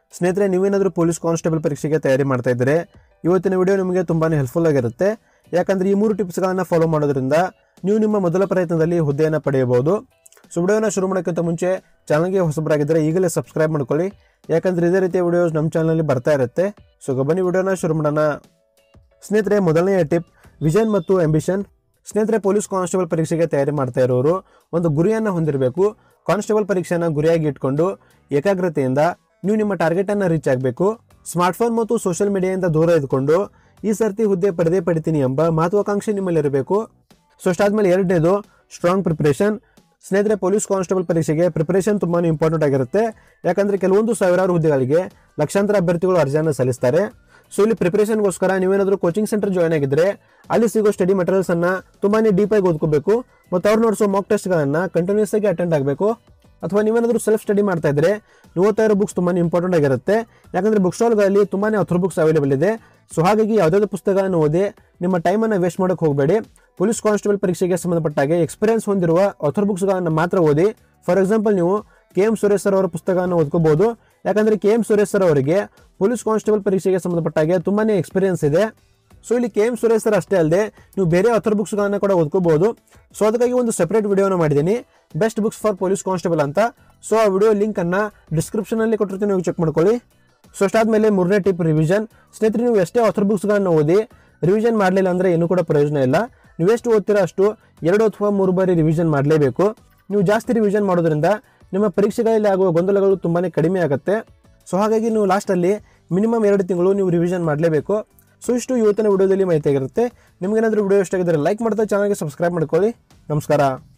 ಸ್ನೇಹಿತರೆ ನೀವೇನಾದರೂ police constable ಪರೀಕ್ಷೆಗೆ ತಯಾರಿ ಮಾಡ್ತಾ ಇದ್ದರೆ ಇವತ್ತಿನ ವಿಡಿಯೋ ನಿಮಗೆ ತುಂಬಾ ಹೆಲ್ಪ್ಫುಲ್ ಆಗಿರುತ್ತೆ ಯಾಕಂದರೆ ಈ ಮೂರು ಟಿಪ್ಸ್ಗಳನ್ನು ಫಾಲೋ ಮಾಡೋದ್ರಿಂದ ನೀವು ನಿಮ್ಮ ಮೊದಲ ಪ್ರಯತ್ನದಲ್ಲಿ ಹುದ್ದೆಯನ್ನು ಪಡೆಯಬಹುದು ಸೊ ವಿಡಿಯೋನ ಶುರು ಮಾಡೋಕ್ಕಿಂತ ಮುಂಚೆ ಚಾನಲ್ಗೆ ಹೊಸಬರಾಗಿದ್ದರೆ ಈಗಲೇ ಸಬ್ಸ್ಕ್ರೈಬ್ ಮಾಡ್ಕೊಳ್ಳಿ ಯಾಕಂದರೆ ಇದೇ ರೀತಿಯ ವಿಡಿಯೋಸ್ ನಮ್ಮ ಚಾನಲಲ್ಲಿ ಬರ್ತಾ ಇರುತ್ತೆ ಸೊ ಈಗ ಬನ್ನಿ ವಿಡಿಯೋನ ಶುರು ಮಾಡೋಣ ಸ್ನೇಹಿತರೆ ಮೊದಲನೆಯ ಟಿಪ್ ವಿಷನ್ ಮತ್ತು ಆಂಬಿಷನ್ ಸ್ನೇಹಿತರೆ ಪೊಲೀಸ್ ಕಾನ್ಸ್ಟೇಬಲ್ ಪರೀಕ್ಷೆಗೆ ತಯಾರಿ ಮಾಡ್ತಾ ಇರೋರು ಒಂದು ಗುರಿಯನ್ನು ಹೊಂದಿರಬೇಕು ಕಾನ್ಸ್ಟೇಬಲ್ ಪರೀಕ್ಷೆನ ಗುರಿಯಾಗಿ ಇಟ್ಕೊಂಡು ಏಕಾಗ್ರತೆಯಿಂದ ನೀವು ನಿಮ್ಮ ಟಾರ್ಗೆಟನ್ನು ರೀಚ್ ಆಗಬೇಕು ಸ್ಮಾರ್ಟ್ಫೋನ್ ಮತ್ತು ಸೋಷಿಯಲ್ ಮೀಡಿಯಾದಿಂದ ದೂರ ಇದ್ಕೊಂಡು ಈ ಸರ್ತಿ ಹುದ್ದೆ ಪಡೆದೇ ಪಡಿತೀನಿ ಎಂಬ ಮಹತ್ವಾಕಾಂಕ್ಷೆ ನಿಮ್ಮಲ್ಲಿರಬೇಕು ಸೊ ಅಷ್ಟಾದ್ಮೇಲೆ ಎರಡನೇದು ಸ್ಟ್ರಾಂಗ್ ಪ್ರಿಪ್ರೇಷನ್ ಸ್ನೇಹಿತರೆ ಪೊಲೀಸ್ ಕಾನ್ಸ್ಟೇಬಲ್ ಪರೀಕ್ಷೆಗೆ ಪ್ರಿಪರೇಷನ್ ತುಂಬಾ ಇಂಪಾರ್ಟೆಂಟ್ ಆಗಿರುತ್ತೆ ಯಾಕಂದರೆ ಕೆಲವೊಂದು ಸಾವಿರಾರು ಹುದ್ದೆಗಳಿಗೆ ಲಕ್ಷಾಂತರ ಅಭ್ಯರ್ಥಿಗಳು ಅರ್ಜಿಯನ್ನು ಸಲ್ಲಿಸ್ತಾರೆ ಸೊ ಇಲ್ಲಿ ಪ್ರಿಪರೇಷನ್ಗೋಸ್ಕರ ನೀವೇನಾದರೂ ಕೋಚಿಂಗ್ ಸೆಂಟರ್ ಜಾಯ್ನ್ ಆಗಿದ್ರೆ ಅಲ್ಲಿ ಸಿಗೋ ಸ್ಟಡಿ ಮೆಟೀರಿಯಲ್ಸ್ ಅನ್ನ ತುಂಬಾ ಡೀಪಾಗಿ ಓದ್ಕೋಬೇಕು ಮತ್ತು ಅವ್ರು ನೋಡಿಸೋ ಮಾಕ್ ಟೆಸ್ಟ್ಗಳನ್ನು ಕಂಟಿನ್ಯೂಸ್ ಆಗಿ ಅಟೆಂಡ್ ಆಗಬೇಕು ಅಥವಾ ನೀವೇನಾದರೂ ಸೆಲ್ಫ್ ಸ್ಟಡಿ ಮಾಡ್ತಾ ಇದ್ರೆ ನೀವು ಓದ್ತಾ ಇರೋ ಬುಕ್ಸ್ ತುಂಬಾ ಇಂಪಾರ್ಟೆಂಟ್ ಆಗಿರುತ್ತೆ ಯಾಕಂದರೆ ಬುಕ್ ಸ್ಟಾಲ್ಗಳಲ್ಲಿ ತುಂಬಾ ಅಥರ್ ಬುಕ್ಸ್ ಅವೈಲೇಬಲ್ ಇದೆ ಸೊ ಹಾಗಾಗಿ ಯಾವುದಾದ್ರು ಪುಸ್ತಕಗಳನ್ನು ಓದಿ ನಿಮ್ಮ ಟೈಮನ್ನು ವೇಸ್ಟ್ ಮಾಡೋಕೆ ಹೋಗಬೇಡಿ ಪೊಲೀಸ್ ಕಾನ್ಸ್ಟೇಬಲ್ ಪರೀಕ್ಷೆಗೆ ಸಂಬಂಧಪಟ್ಟಾಗೆ ಎಕ್ಸ್ಪೀರಿಯನ್ಸ್ ಹೊಂದಿರುವ ಅಥರ್ ಬುಕ್ಸ್ಗಳನ್ನು ಮಾತ್ರ ಓದಿ ಫಾರ್ ಎಕ್ಸಾಂಪಲ್ ನೀವು ಕೆ ಎಂ ಸುರೇಶ್ ಸರ್ ಅವರ ಪುಸ್ತಕವನ್ನು ಓದ್ಕೋಬಹುದು ಯಾಕಂದರೆ ಕೆ ಎಂ ಸುರೇಶ್ ಸರ್ ಅವರಿಗೆ ಪೊಲೀಸ್ ಕಾನ್ಸ್ಟೇಬಲ್ ಪರೀಕ್ಷೆಗೆ ಸಂಬಂಧಪಟ್ಟಾಗೆ ತುಂಬಾ ಎಕ್ಸ್ಪೀರಿಯನ್ಸ್ ಇದೆ ಸೊ ಇಲ್ಲಿ ಕೆ ಎಂ ಸುರೇಶ್ ಸರ್ ಅಷ್ಟೇ ಅಲ್ಲದೆ ನೀವು ಬೇರೆ ಅಥರ್ ಬುಕ್ಸ್ಗಳನ್ನು ಕೂಡ ಓದ್ಕೋಬಹುದು ಸೊ ಅದಕ್ಕಾಗಿ ಒಂದು ಸೆಪರೇಟ್ ವಿಡಿಯೋನ ಮಾಡಿದ್ದೀನಿ best books for police constable ಅಂತ ಸೊ ಆ ವಿಡಿಯೋ ಲಿಂಕನ್ನು ಡಿಸ್ಕ್ರಿಪ್ಷನಲ್ಲಿ ಕೊಟ್ಟಿರ್ತೀನಿ ನೀವು ಚೆಕ್ ಮಾಡ್ಕೊಳ್ಳಿ ಸೊ ಅಷ್ಟಾದ್ಮೇಲೆ ಮೂರನೇ ಟಿಪ್ ರಿವಿಷನ್ ಸ್ನೇಹಿತರೆ ನೀವು ಎಷ್ಟೇ ಆಥರ್ ಬುಕ್ಸ್ಗಳನ್ನು ಓದಿ ರಿವಿಷನ್ ಮಾಡಲಿಲ್ಲ ಅಂದರೆ ಏನೂ ಕೂಡ ಪ್ರಯೋಜನ ಇಲ್ಲ ನೀವು ಎಷ್ಟು ಓದ್ತೀರೋ ಅಷ್ಟು ಎರಡು ಅಥವಾ ಮೂರು ಬಾರಿ ರಿವಿಷನ್ ಮಾಡಲೇಬೇಕು ನೀವು ಜಾಸ್ತಿ ರಿವಿಷನ್ ಮಾಡೋದ್ರಿಂದ ನಿಮ್ಮ ಪರೀಕ್ಷೆಗಳಲ್ಲಿ ಆಗುವ ಗೊಂದಲಗಳು ತುಂಬಾ ಕಡಿಮೆ ಆಗುತ್ತೆ ಸೊ ಹಾಗಾಗಿ ನೀವು ಲಾಸ್ಟಲ್ಲಿ ಮಿನಿಮಮ್ ಎರಡು ತಿಂಗಳು ನೀವು ರಿವಿಷನ್ ಮಾಡಲೇಬೇಕು ಸೊ ಇಷ್ಟು ಇವತ್ತಿನ ವಿಡಿಯೋದಲ್ಲಿ ಮಾಹಿತಿ ಆಗಿರುತ್ತೆ ನಿಮಗೇನಾದರೂ ವಿಡಿಯೋ ಇಷ್ಟ ಆಗಿದ್ದರೆ ಲೈಕ್ ಮಾಡ್ತಾ ಚಾನಲ್ಗೆ ಸಬ್ಸ್ಕ್ರೈಬ್ ಮಾಡ್ಕೊಳ್ಳಿ ನಮಸ್ಕಾರ